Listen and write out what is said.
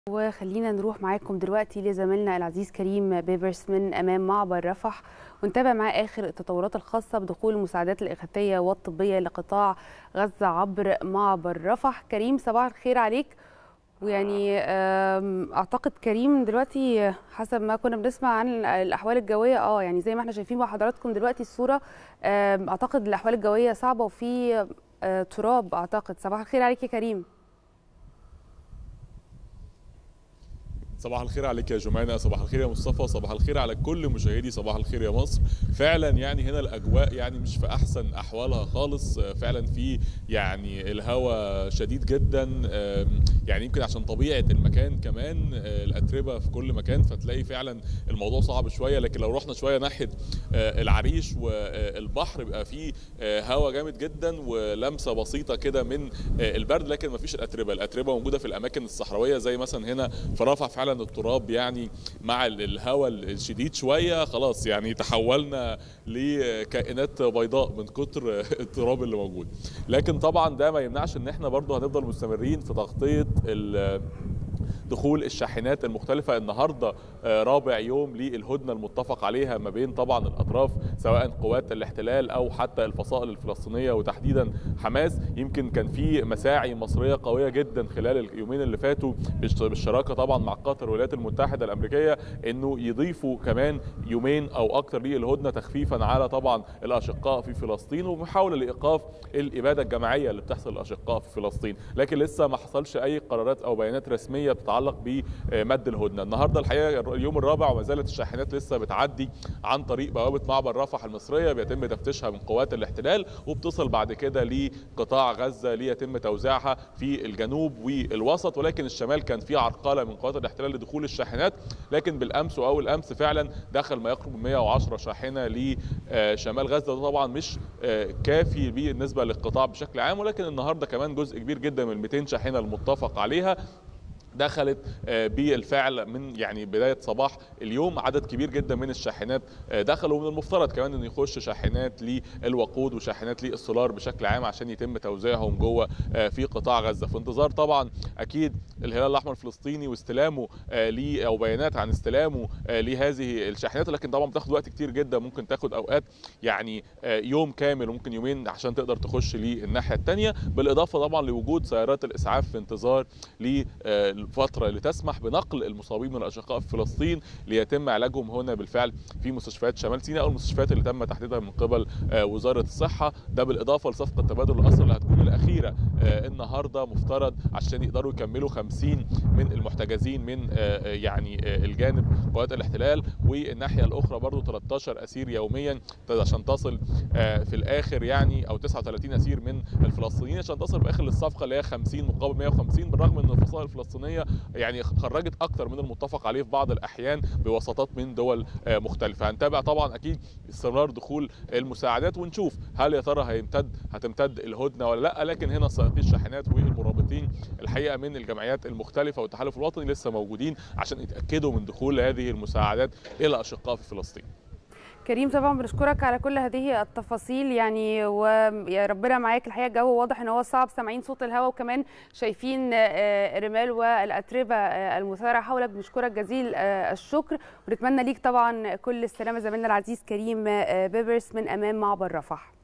وخلينا نروح معاكم دلوقتي لزميلنا العزيز كريم بيبرس من امام معبر رفح ونتابع معاه اخر التطورات الخاصه بدخول المساعدات الاغاثيه والطبيه لقطاع غزه عبر معبر رفح كريم صباح الخير عليك ويعني اعتقد كريم دلوقتي حسب ما كنا بنسمع عن الاحوال الجويه اه يعني زي ما احنا شايفين مع حضراتكم دلوقتي الصوره اعتقد الاحوال الجويه صعبه وفي تراب اعتقد صباح الخير عليك يا كريم صباح الخير عليك يا جمانة صباح الخير يا مصطفى صباح الخير على كل مشاهدي صباح الخير يا مصر فعلا يعني هنا الاجواء يعني مش في احسن احوالها خالص فعلا في يعني الهواء شديد جدا يعني يمكن عشان طبيعه المكان كمان الاتربه في كل مكان فتلاقي فعلا الموضوع صعب شويه لكن لو رحنا شويه ناحيه العريش والبحر بيبقى فيه هواء جامد جدا ولمسه بسيطه كده من البرد لكن ما فيش الاتربه الاتربه موجوده في الاماكن الصحراويه زي مثلا هنا في رفح فعلا التراب يعني مع الهواء الشديد شويه خلاص يعني تحولنا لكائنات بيضاء من كتر التراب اللي موجود لكن طبعا ده ما يمنعش ان احنا برضو هنفضل مستمرين في تغطيه دخول الشاحنات المختلفة النهاردة رابع يوم للهدنة المتفق عليها ما بين طبعا الأطراف سواء قوات الاحتلال أو حتى الفصائل الفلسطينية وتحديدا حماس يمكن كان في مساعي مصرية قوية جدا خلال اليومين اللي فاتوا بالشراكة طبعا مع قطر والولايات المتحدة الأمريكية أنه يضيفوا كمان يومين أو أكثر للهدنة تخفيفا على طبعا الأشقاء في فلسطين ومحاولة لإيقاف الإبادة الجماعية اللي بتحصل للأشقاء في فلسطين لكن لسه ما حصلش أي قرارات أو بيانات رسمية بتتعلق بمد الهدنه النهارده الحقيقه اليوم الرابع وما زالت الشاحنات لسه بتعدي عن طريق بوابه معبر رفح المصريه بيتم تفتيشها من قوات الاحتلال وبتصل بعد كده لقطاع غزه ليتم توزيعها في الجنوب والوسط ولكن الشمال كان في عرقله من قوات الاحتلال لدخول الشاحنات لكن بالامس واول امس فعلا دخل ما يقرب من 110 شاحنه لشمال غزه وده طبعا مش كافي بالنسبه للقطاع بشكل عام ولكن النهارده كمان جزء كبير جدا من 200 شاحنه المتفق عليها دخلت بالفعل من يعني بدايه صباح اليوم عدد كبير جدا من الشاحنات دخلوا ومن المفترض كمان ان يخش شاحنات للوقود وشاحنات للسولار بشكل عام عشان يتم توزيعهم جوه في قطاع غزه في انتظار طبعا اكيد الهلال الاحمر الفلسطيني واستلامه لي او بيانات عن استلامه لهذه الشاحنات لكن طبعا بتاخد وقت كتير جدا ممكن تاخد اوقات يعني يوم كامل وممكن يومين عشان تقدر تخش للناحيه الثانيه بالاضافه طبعا لوجود سيارات الاسعاف في انتظار ل الفتره اللي تسمح بنقل المصابين من الاشقاء في فلسطين ليتم علاجهم هنا بالفعل في مستشفيات شمال سيناء او المستشفيات اللي تم تحديدها من قبل وزاره الصحه ده بالاضافه لصفقه تبادل الاسرى اللي هتكون الاخيره النهارده مفترض عشان يقدروا يكملوا 50 من المحتجزين من يعني الجانب قوات الاحتلال والناحيه الاخرى برضو 13 اسير يوميا عشان تصل في الاخر يعني او 39 اسير من الفلسطينيين عشان تصل في الاخر للصفقه اللي هي 50 مقابل 150 بالرغم ان الفصائل الفلسطينيه يعني خرجت اكثر من المتفق عليه في بعض الاحيان بوساطات من دول مختلفه هنتابع طبعا اكيد استمرار دخول المساعدات ونشوف هل يا ترى هيمتد هتمتد الهدنه ولا لا لكن هنا سائقي الشاحنات والمرابطين الحقيقه من الجمعيات المختلفه والتحالف الوطني لسه موجودين عشان يتاكدوا من دخول هذه المساعدات الى اشقاء في فلسطين كريم طبعا بنشكرك على كل هذه التفاصيل يعني ويا ربنا معاك الحقيقه الجو واضح ان هو صعب سامعين صوت الهواء وكمان شايفين الرمال والاتربه المثاره حولك بنشكرك جزيل الشكر ونتمنى ليك طبعا كل السلامه زميلنا العزيز كريم بيبرس من امام معبر رفح